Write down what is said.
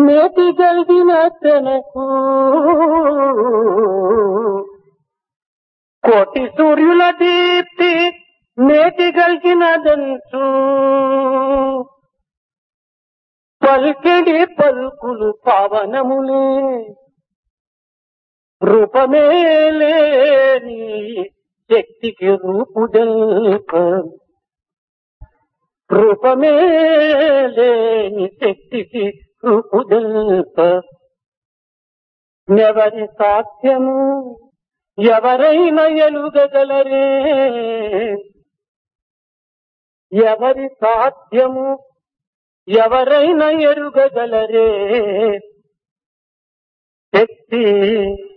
మేటి కలిగిన తనకు కోటి సూర్యుల దీప్తి మేటి కలిగినదంచు పల్కిడి పలుకులు పావనములే రూపమేలేని శక్తికి రూపుదల్ప రూపమేలేని శక్తికి రూపుదల్ప ఎవరి సాధ్యము ఎవరైనా ఎలుగగలరే ఎవరి సాధ్యము ఎవరైనా ఎరుగగలరే శక్తి